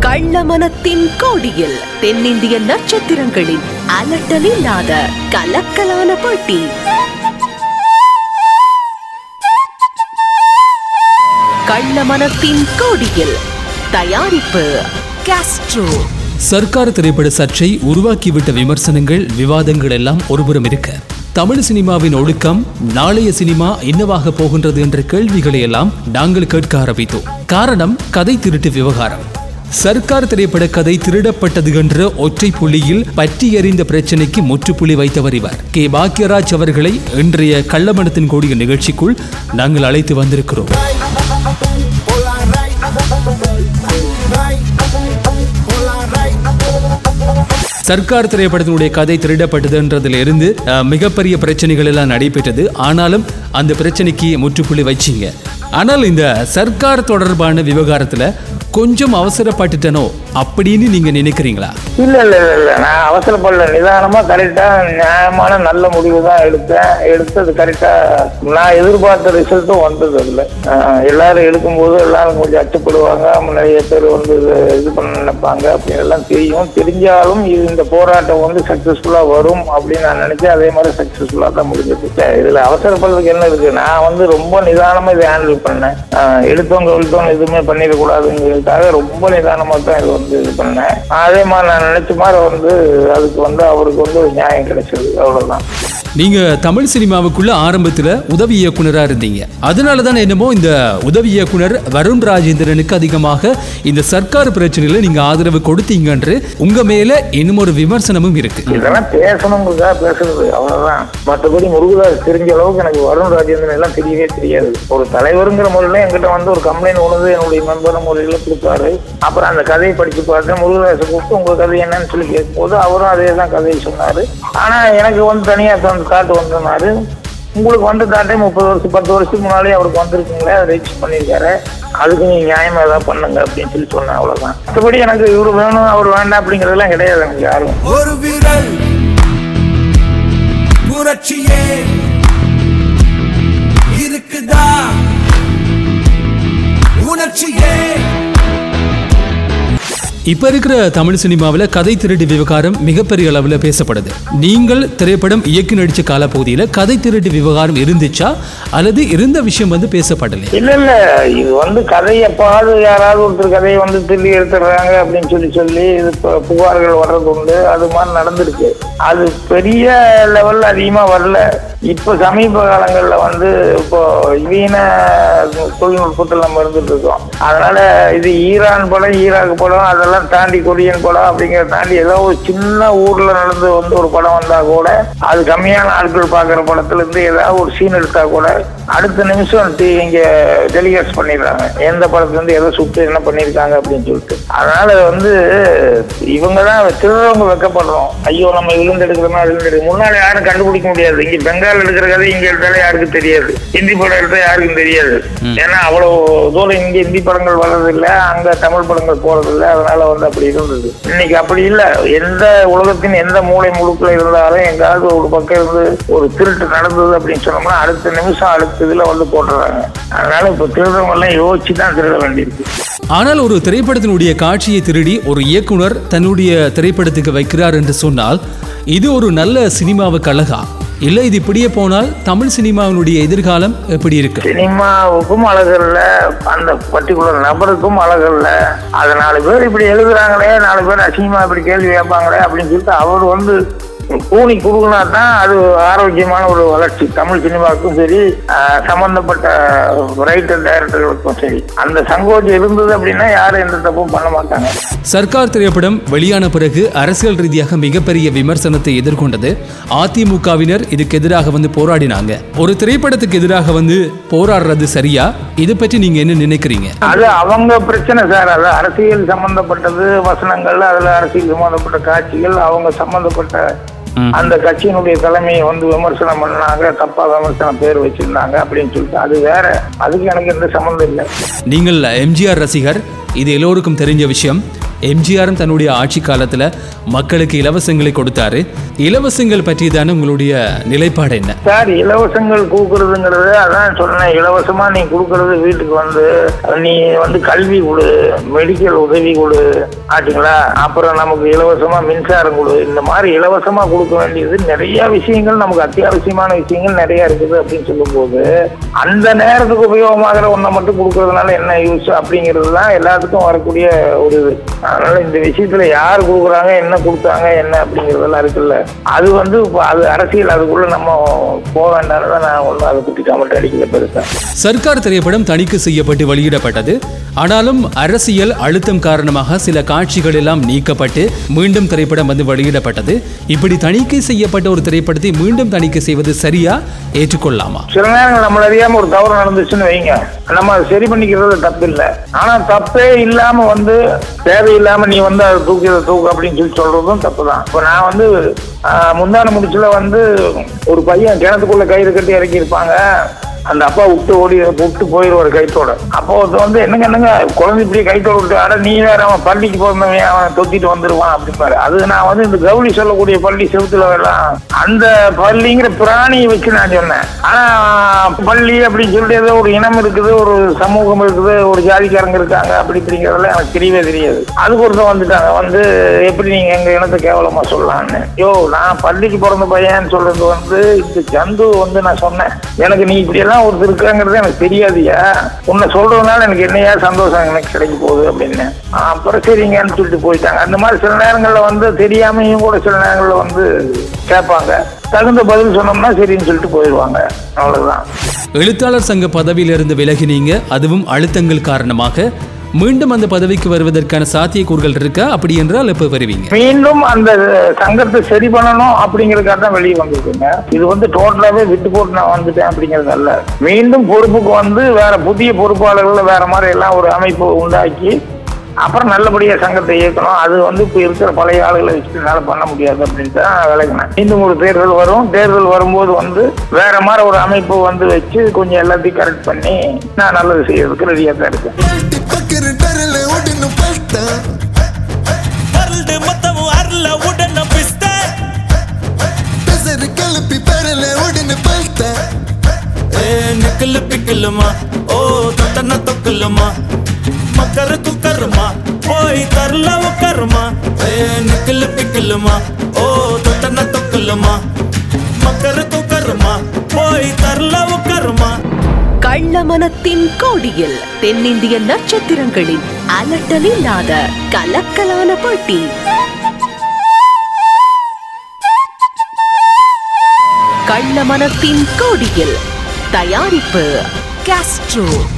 கள்ளமனத்தின் கோடியில் தென்னிந்திய நட்சத்திரங்களின் அலட்டலில்லாத கலக்கலான போட்டி கள்ளமனத்தின் கோடியில் தயாரிப்பு காஸ்ட்ரோ சர்க்கார் திரைப்பட சர்ச்சை உருவாக்கிவிட்ட விமர்சனங்கள் விவாதங்கள் எல்லாம் ஒருபுறம் இருக்க தமிழ் சினிமாவின் ஒழுக்கம் நாளைய சினிமா என்னவாக போகின்றது என்ற கேள்விகளை எல்லாம் நாங்கள் கேட்க ஆரம்பித்தோம் காரணம் கதை திருட்டு விவகாரம் சர்க்கார் திரைப்பட கதை திருடப்பட்டது என்ற ஒற்றை புள்ளியில் பற்றி எறிந்த பிரச்சனைக்கு முற்றுப்புள்ளி வைத்தவர் இவர் கே பாக்யராஜ் அவர்களை இன்றைய கள்ளமணத்தின் கூடிய நிகழ்ச்சிக்குள் நாங்கள் அழைத்து வந்திருக்கிறோம் சர்க்கார் திரைப்படத்தினுடைய கதை திருடப்பட்டதுன்றதுல இருந்து அஹ், மிகப்பெரிய பிரச்சனைகள் எல்லாம் நடைபெற்றது ஆனாலும் அந்த பிரச்சனைக்கு முற்றுப்புள்ளி வச்சிங்க ஆனால் இந்த சர்க்கார் தொடர்பான விவகாரத்துல கொஞ்சம் அவசரப்பட்டுட்டனோ அப்படின்னு நீங்க நினைக்கிறீங்களா இல்ல இல்ல இல்ல இல்ல நான் அவசரப்படல நிதானமா கரெக்டா நியாயமான நல்ல முடிவு தான் எடுத்தேன் எடுத்தது கரெக்டா நான் எதிர்பார்த்த ரிசல்ட்டும் வந்தது அதுல ஆஹ் எல்லாரும் எடுக்கும்போது எல்லாரும் கொஞ்சம் அச்சப்படுவாங்க நிறைய பேர் வந்து இது இது பண்ண நினைப்பாங்க அப்படின்னு எல்லாம் தெரியும் தெரிஞ்சாலும் இது இந்த போராட்டம் வந்து சக்சஸ்ஃபுல்லா வரும் அப்படின்னு நான் நினைச்சேன் அதே மாதிரி சக்சஸ்ஃபுல்லா தான் முடிஞ்சது இதுல அவசரப்படுறதுக்கு என்ன இருக்கு நான் வந்து ரொம்ப நிதானமா இதை ஹேண்டில் பண்ணேன் ஆஹ் எடுத்தவங்க எடுத்தவங்க எதுவுமே பண்ணிடக்கூடாதுங்கிறதுக்காக ரொம்ப நிதானமா தான் இது வந்து இது பண்ணேன் அதே மாதிரி நான் நினைச்ச மாதிரி வந்து அதுக்கு வந்து அவருக்கு வந்து ஒரு நியாயம் கிடைச்சது அவ்வளவுதான் நீங்க தமிழ் சினிமாவுக்குள்ள ஆரம்பத்துல உதவி இயக்குனரா இருந்தீங்க அதனால தான் என்னமோ இந்த உதவி இயக்குனர் வருண் ராஜேந்திரனுக்கு அதிகமாக இந்த சர்க்கார் பிரச்சனையில நீங்க ஆதரவு கொடுத்தீங்கன்று உங்க மேல இன்னும் ஒரு விமர்சனமும் இருக்கு இதெல்லாம் பேசணுங்கிறதா பேசுறது அவ்வளவுதான் மற்றபடி முருகதாஸ் தெரிஞ்ச அளவுக்கு எனக்கு வருண் ராஜேந்திரன் எல்லாம் தெரியவே தெரியாது ஒரு தலைவருங்கிற முறையில என்கிட்ட வந்து ஒரு கம்ப்ளைண்ட் ஒன்று என்னுடைய நண்பர் முறையில கொடுத்தாரு அப்புறம் அந்த கதையை படிச்சு பார்த்தேன் முருகதாஸை கூப்பிட்டு உங்க கதை என்னன்னு சொல்லி கேட்கும்போது அவரும் அதே தான் கதையை சொன்னாரு ஆனா எனக்கு வந்து தனியா தந்து காட்டு வந்தனாரு உங்களுக்கு வந்து தாட்டே முப்பது வருஷம் பத்து வருஷத்துக்கு முன்னாலே அவருக்கு வந்திருக்குங்களே அதை ரெஜிஸ்டர் பண்ணியிருக்காரு அதுக்கு நீங்க நியாயமா ஏதாவது பண்ணுங்க அப்படின்னு சொல்லி சொன்னேன் அவ்வளவுதான் மற்றபடி எனக்கு இவரு வேணும் அவர் வேண்டாம் அப்படிங்கறதெல்லாம் கிடையாது எனக்கு யாரும் ஒரு விரல் புரட்சியே இருக்குதா உணர்ச்சியே இப்ப இருக்கிற தமிழ் சினிமாவில் கதை திருட்டு விவகாரம் மிகப்பெரிய அளவில் பேசப்படுது நீங்கள் திரைப்படம் இயக்கி நடிச்ச காலப்பகுதியில் கதை திருட்டு விவகாரம் இருந்துச்சா அல்லது இருந்த விஷயம் வந்து பேசப்படலை இல்ல இல்ல இது வந்து கதை எப்பாவது யாராவது ஒருத்தர் கதையை வந்து திருடி எடுத்துடுறாங்க அப்படின்னு சொல்லி சொல்லி இது பு- புகார்கள் வர்றது உண்டு அது மாதிரி நடந்திருக்கு அது பெரிய லெவல்ல அதிகமா வரல இப்ப சமீப காலங்கள்ல வந்து இப்போ நவீன தொழில்நுட்பத்தில் நம்ம இருந்துட்டு இருக்கோம் அதனால இது ஈரான் படம் ஈராக் படம் அதெல்லாம் தாண்டி கொரியன் படம் அப்படிங்கிறத தாண்டி ஏதோ ஒரு சின்ன ஊர்ல நடந்து வந்து ஒரு படம் வந்தா கூட அது கம்மியான ஆட்கள் பார்க்குற படத்துல இருந்து ஏதாவது ஒரு சீன் எடுத்தா கூட அடுத்த நிமிஷம் டி- இங்க டெலிகேட்ஸ் பண்ணிடுறாங்க எந்த படத்துல இருந்து எதை சுட்டு என்ன பண்ணியிருக்காங்க அப்படின்னு சொல்லிட்டு அதனால வந்து இவங்க தான் திருறவங்க வெக்கப்படுறோம் ஐயோ நம்ம விழுந்து எடுக்கிறோமா விழுந்து எடுக்க முன்னாடி யாரும் கண்டுபிடிக்க முடியாது இங்க பெங்கால் எடுக்கிற கதை இங்க எடுத்தாலே யாருக்கும் தெரியாது ஹிந்தி படம் எடுத்தா யாருக்கும் தெரியாது ஏன்னா அவ்வளவு தூரம் இங்க ஹிந்தி படங்கள் வர்றதில்ல அங்க தமிழ் படங்கள் போறதில்ல அதனால வந்து அப்படி இருந்தது இன்னைக்கு அப்படி இல்ல எந்த உலகத்தின் எந்த மூலை முழுக்கில் இருந்தாலும் எங்காவது ஒரு பக்கம் இருந்து ஒரு திருட்டு நடந்தது அப்படின்னு சொன்னோம்னா அடுத்த நிமிஷம் அடுத்த இதுல வந்து போட்டுறாங்க அதனால இப்ப திருடுறவங்க எல்லாம் யோசிச்சு தான் திருட வேண்டியிருக்கு ஆனால் ஒரு திரைப்படத்தினுடைய காட்சியை திருடி ஒரு இயக்குனர் தன்னுடைய திரைப்படத்துக்கு வைக்கிறார் என்று சொன்னால் இது ஒரு நல்ல சினிமாவுக்கு அழகா இல்லை இது இப்படியே போனால் தமிழ் சினிமாவினுடைய எதிர்காலம் எப்படி இருக்கு சினிமாவுக்கும் அழகல்ல அந்த பர்டிகுலர் நபருக்கும் அழகல்ல அது நாலு பேர் இப்படி எழுதுறாங்களே நாலு பேர் அசிங்கமா இப்படி கேள்வி கேட்பாங்களே அப்படின்னு சொல்லிட்டு அவர் வந்து கூணி கொடுக்கனா தான் அது ஆரோக்கியமான ஒரு வளர்ச்சி தமிழ் சினிமாவுக்கும் சரி ஆஹ், சம்பந்தப்பட்ட ரைட்டர் டைரக்டர்களுக்கும் சரி அந்த சங்கோஜம் இருந்தது அப்படின்னா யாரும் எந்த தப்பும் பண்ண மாட்டாங்க சர்க்கார் திரைப்படம் வெளியான பிறகு அரசியல் ரீதியாக மிகப்பெரிய விமர்சனத்தை எதிர்கொண்டது அதிமுகவினர் இதுக்கு எதிராக வந்து போராடினாங்க ஒரு திரைப்படத்துக்கு எதிராக வந்து போராடுறது சரியா இதை பற்றி நீங்க என்ன நினைக்கிறீங்க அது அவங்க பிரச்சனை சார் அது அரசியல் சம்பந்தப்பட்டது வசனங்கள் அதுல அரசியல் சம்பந்தப்பட்ட காட்சிகள் அவங்க சம்பந்தப்பட்ட அந்த கட்சியினுடைய தலைமையை வந்து விமர்சனம் பண்ணாங்க தப்பா விமர்சனம் பேர் வச்சிருந்தாங்க அப்படின்னு சொல்லிட்டு அது வேற அதுக்கு எனக்கு எந்த சம்மந்தம் இல்லை நீங்கள் எம்ஜிஆர் ரசிகர் இது எல்லோருக்கும் தெரிஞ்ச விஷயம் எம்ஜிஆரும் தன்னுடைய ஆட்சி காலத்துல மக்களுக்கு இலவசங்களை கொடுத்தாரு இலவசங்கள் பற்றி தானே உங்களுடைய நிலைப்பாடு என்ன சார் இலவசங்கள் கொடுக்கறதுங்கிறது அதான் சொன்னேன் இலவசமா நீ கொடுக்கறது வீட்டுக்கு வந்து நீ வந்து கல்வி கொடு மெடிக்கல் உதவி கொடு ஆச்சுங்களா அப்புறம் நமக்கு இலவசமா மின்சாரம் கொடு இந்த மாதிரி இலவசமா கொடுக்க வேண்டியது நிறைய விஷயங்கள் நமக்கு அத்தியாவசியமான விஷயங்கள் நிறைய இருக்குது அப்படின்னு சொல்லும்போது அந்த நேரத்துக்கு உபயோகமாகிற ஒன்றை மட்டும் கொடுக்கறதுனால என்ன யூஸ் அப்படிங்கிறது தான் எல்லாத்துக்கும் வரக்கூடிய ஒரு இது அதனால இந்த விஷயத்துல யார் கொடுக்குறாங்க என்ன கொடுத்தாங்க என்ன அப்படிங்கிறதெல்லாம் இருக்குல்ல அது வந்து இப்ப அது அரசியல் அதுக்குள்ள நம்ம போக வேண்டாம்னு தான் நான் ஒன்றும் அதை பற்றி கமெண்ட் அடிக்கல பெருசா சர்க்கார் திரைப்படம் தணிக்கை செய்யப்பட்டு வெளியிடப்பட்டது ஆனாலும் அரசியல் அழுத்தம் காரணமாக சில காட்சிகள் எல்லாம் நீக்கப்பட்டு மீண்டும் திரைப்படம் வந்து வெளியிடப்பட்டது இப்படி தணிக்கை செய்யப்பட்ட ஒரு திரைப்படத்தை மீண்டும் தணிக்கை செய்வது சரியா ஏற்றுக்கொள்ளலாமா சில நேரங்கள் நம்மள அறியாம ஒரு தவறு நடந்துச்சுன்னு வைங்க நம்ம அதை சரி பண்ணிக்கிறது தப்பு இல்லை ஆனா தப்பே இல்லாம வந்து தேவையில்லாம நீ வந்து அதை தூக்கி இதை தூக்கு அப்படின்னு சொல்லி சொல்றதும் தப்பு தான் இப்போ நான் வந்து ஆஹ், முந்தான முடிச்சுல வந்து ஒரு பையன் கிணத்துக்குள்ள கயிறு கட்டி இறக்கியிருப்பாங்க அந்த அப்பா விட்டு ஓடி விட்டு போயிடுவாரு கைத்தோட அப்போ ஒருத்தன் வந்து என்னங்க என்னங்க குழந்தை இப்படி கைத்தோட விட்டு அட நீ வேற அவன் பள்ளிக்கு பிறந்தவன் அவன் தொத்திட்டு வந்துருவான் அப்படிம்பாரு அது நான் வந்து இந்த கௌரி சொல்லக்கூடிய பள்ளி செவுத்துல எல்லாம் அந்த பள்ளிங்கிற பிராணியை வச்சு நான் சொன்னேன் ஆனா பள்ளி அப்படின்னு சொல்லிட்டு ஏதோ ஒரு இனம் இருக்குது ஒரு சமூகம் இருக்குது ஒரு ஜாதிக்காரங்க இருக்காங்க அப்படி இப்படிங்கிறதெல்லாம் எனக்கு தெரியவே தெரியாது அதுக்கு ஒருத்தன் வந்துட்டாங்க வந்து எப்படி நீங்க எங்க இனத்தை கேவலமா சொல்லலாம்னு யோ நான் பள்ளிக்கு பிறந்த பையன் சொல்றது வந்து இந்த ஜந்து வந்து நான் சொன்னேன் எனக்கு நீ இப்படி எல்லாம் ஒருத்தர் இருக்காங்கிறது எனக்கு தெரியாதுயா உன்னை சொல்றதுனால எனக்கு என்னையா சந்தோஷம் எனக்கு கிடைக்க போகுது அப்படின்னு அப்புறம் சரிங்கன்னு சொல்லிட்டு போயிட்டாங்க அந்த மாதிரி சில நேரங்கள்ல வந்து தெரியாமையும் கூட சில நேரங்கள்ல வந்து கேட்பாங்க தகுந்த பதில் சொன்னோம்னா சரின்னு சொல்லிட்டு போயிடுவாங்க அவ்வளவுதான் எழுத்தாளர் சங்க பதவியிலிருந்து விலகினீங்க அதுவும் அழுத்தங்கள் காரணமாக மீண்டும் அந்த பதவிக்கு வருவதற்கான சாத்தியக்கூறுகள் இருக்கா அப்படி என்றால் எப்போ வருவீங்க மீண்டும் அந்த சங்கத்தை சரி பண்ணணும் அப்படிங்கறதுக்காக தான் வெளியே வந்திருக்குங்க இது வந்து டோட்டலாவே விட்டு போட்டு நான் வந்துட்டேன் அப்படிங்கிறது அல்ல மீண்டும் பொறுப்புக்கு வந்து வேற புதிய பொறுப்பாளர்கள் வேற மாதிரி எல்லாம் ஒரு அமைப்பு உண்டாக்கி அப்புறம் நல்லபடியா சங்கத்தை இயக்கணும் அது வந்து இப்ப இருக்கிற பழைய ஆளுகளை வச்சுட்டு என்னால பண்ண முடியாது அப்படின்ட்டு தான் நான் விலகினேன் மீண்டும் ஒரு தேர்தல் வரும் தேர்தல் வரும்போது வந்து வேற மாதிரி ஒரு அமைப்பு வந்து வச்சு கொஞ்சம் எல்லாத்தையும் கரெக்ட் பண்ணி நான் நல்லது செய்யறதுக்கு ரெடியா தான் இருக்கேன் பல்ட்டி பக்கரு டரல உடனு பல்ட்டா பரல்டு மொத்தமும் அருள உடன பிஸ்த பெசரு கலப்பி பரல உடனு பல்ட்டா ஏ நிக்கல் பிக்கலுமா ஓ தொட்டன தொக்கலுமா மக்கரு குக்கருமா போய் தரல உக்கருமா ஏ நிக்கல் பிக்கலுமா ஓ தொட்டன தொக்கலுமா மக்கரு குக்கருமா போய் தரல உக்கருமா கள்ளமனத்தின் கோடியில் தென்னிந்திய நட்சத்திரங்களின் அலட்டலில்லாத கலக்கலான போட்டி கள்ளமனத்தின் கோடியில் தயாரிப்பு காஸ்ட்ரோ